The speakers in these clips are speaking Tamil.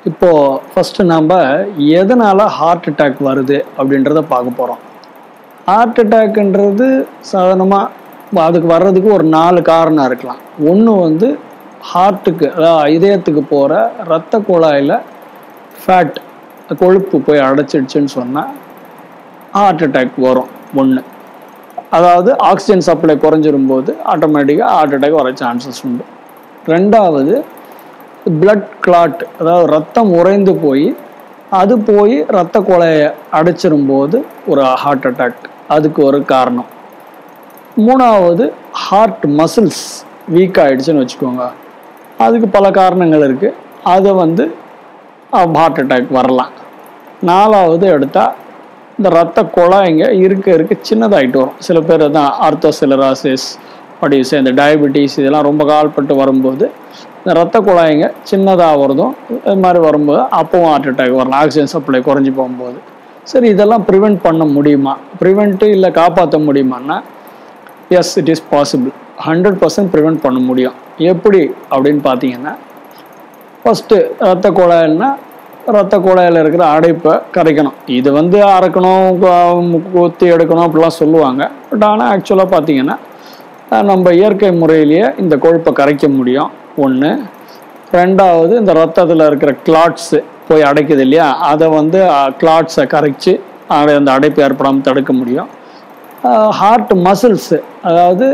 இப்போது ஃபஸ்ட்டு நம்ம எதனால் ஹார்ட் அட்டாக் வருது அப்படின்றத பார்க்க போகிறோம் ஹார்ட் அட்டாக்ன்றது சாதாரணமாக அதுக்கு வர்றதுக்கு ஒரு நாலு காரணம் இருக்கலாம் ஒன்று வந்து ஹார்ட்டுக்கு அதாவது இதயத்துக்கு போகிற இரத்த குழாயில் ஃபேட் கொழுப்பு போய் அடைச்சிடுச்சுன்னு சொன்னால் ஹார்ட் அட்டாக் வரும் ஒன்று அதாவது ஆக்சிஜன் சப்ளை குறைஞ்சிரும் போது ஆட்டோமேட்டிக்காக ஹார்ட் அட்டாக் வர சான்சஸ் உண்டு ரெண்டாவது பிளட் கிளாட் அதாவது ரத்தம் உறைந்து போய் அது போய் ரத்த குழையை அடைச்சிரும் போது ஒரு ஹார்ட் அட்டாக் அதுக்கு ஒரு காரணம் மூணாவது ஹார்ட் மசில்ஸ் வீக் ஆயிடுச்சுன்னு வச்சுக்கோங்க அதுக்கு பல காரணங்கள் இருக்குது அதை வந்து ஹார்ட் அட்டாக் வரலாம் நாலாவது எடுத்தால் இந்த ரத்த குழாய்ங்க இருக்க இருக்க சின்னதாகிட்டு வரும் சில பேர் தான் ஆர்த்தோசிலராசிஸ் அப்படிஸ் இந்த டயபெட்டிஸ் இதெல்லாம் ரொம்ப கால்பட்டு வரும்போது இந்த ரத்த குழாய்ங்க சின்னதாக வருதும் இது மாதிரி வரும்போது அப்பவும் ஹார்ட் அட்டாக் வரலாம் ஆக்சிஜன் சப்ளை குறைஞ்சி போகும்போது சரி இதெல்லாம் ப்ரிவெண்ட் பண்ண முடியுமா ப்ரிவெண்ட்டு இல்லை காப்பாற்ற முடியுமான்னா yes it is possible hundred percent prevent பண்ண முடியும் எப்படி அப்படின்னு பார்த்தீங்கன்னா ஃபஸ்ட்டு ரத்த குழாயில்னா ரத்த குழாயில் இருக்கிற அடைப்பை கரைக்கணும் இது வந்து அரைக்கணும் கொத்தி எடுக்கணும் அப்படிலாம் சொல்லுவாங்க பட் ஆனால் ஆக்சுவலாக பார்த்தீங்கன்னா நம்ம இயற்கை முறையிலேயே இந்த கொழுப்பை கரைக்க முடியும் ஒன்று ரெண்டாவது இந்த ரத்தத்தில் இருக்கிற கிளாட்ஸு போய் அடைக்குது இல்லையா அதை வந்து கிளாட்ஸை கரைச்சி அந்த அடைப்பு ஏற்படாமல் தடுக்க முடியும் ஹார்ட் மசில்ஸு அதாவது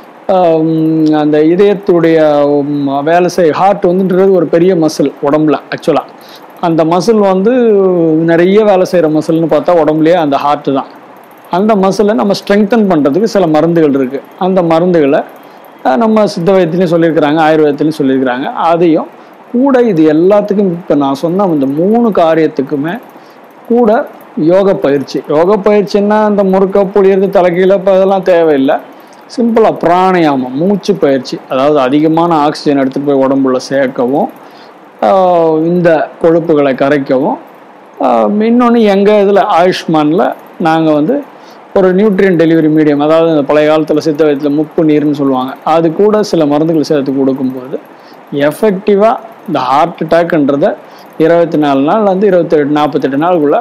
அந்த இதயத்துடைய வேலை செய் ஹார்ட் வந்துன்றது ஒரு பெரிய மசில் உடம்புல ஆக்சுவலாக அந்த மசில் வந்து நிறைய வேலை செய்கிற மசில்னு பார்த்தா உடம்புலேயே அந்த ஹார்ட்டு தான் அந்த மசிலை நம்ம ஸ்ட்ரெங்தன் பண்ணுறதுக்கு சில மருந்துகள் இருக்குது அந்த மருந்துகளை நம்ம சித்த வைத்தியம் சொல்லியிருக்கிறாங்க ஆயுர்வேதத்துலையும் சொல்லியிருக்கிறாங்க அதையும் கூட இது எல்லாத்துக்கும் இப்போ நான் சொன்ன இந்த மூணு காரியத்துக்குமே கூட யோக பயிற்சி யோக பயிற்சின்னா அந்த முறுக்க புளியறது தலைக்கீழ இப்போ அதெல்லாம் தேவையில்லை சிம்பிளாக பிராணயாமம் மூச்சு பயிற்சி அதாவது அதிகமான ஆக்சிஜன் எடுத்துகிட்டு போய் உடம்புல சேர்க்கவும் இந்த கொழுப்புகளை கரைக்கவும் இன்னொன்று எங்கள் இதில் ஆயுஷ்மானில் நாங்கள் வந்து ஒரு நியூட்ரியன் டெலிவரி மீடியம் அதாவது இந்த பழைய காலத்தில் சித்த வயதில் முப்பு நீர்னு சொல்லுவாங்க அது கூட சில மருந்துகள் சேர்த்து கொடுக்கும்போது எஃபெக்டிவாக இந்த ஹார்ட் அட்டாக்ன்றதை இருபத்தி நாலு நாள் வந்து இருபத்தெட்டு நாற்பத்தெட்டு நாளுக்குள்ளே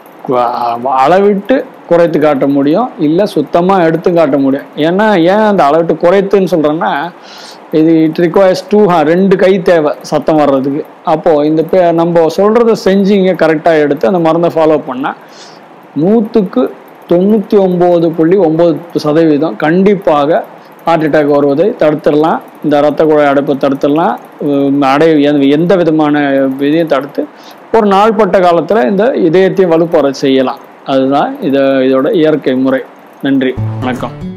அளவிட்டு குறைத்து காட்ட முடியும் இல்லை சுத்தமாக எடுத்து காட்ட முடியும் ஏன்னா ஏன் அந்த அளவிட்டு குறைத்துன்னு சொல்கிறேன்னா இது இட் ரிக்வயர்ஸ் டூ ரெண்டு கை தேவை சத்தம் வர்றதுக்கு அப்போது இந்த பே நம்ம சொல்கிறத செஞ்சிங்க கரெக்டாக எடுத்து அந்த மருந்தை ஃபாலோ பண்ணால் நூற்றுக்கு தொண்ணூற்றி ஒம்பது புள்ளி ஒம்பது சதவீதம் கண்டிப்பாக ஹார்ட் அட்டாக் வருவதை தடுத்துடலாம் இந்த ரத்த குழாய் அடைப்பை தடுத்துடலாம் அடை எந்த விதமான இதையும் தடுத்து ஒரு நாள்பட்ட காலத்தில் இந்த இதயத்தையும் வலுப்பெற செய்யலாம் அதுதான் இதை இதோட இயற்கை முறை நன்றி வணக்கம்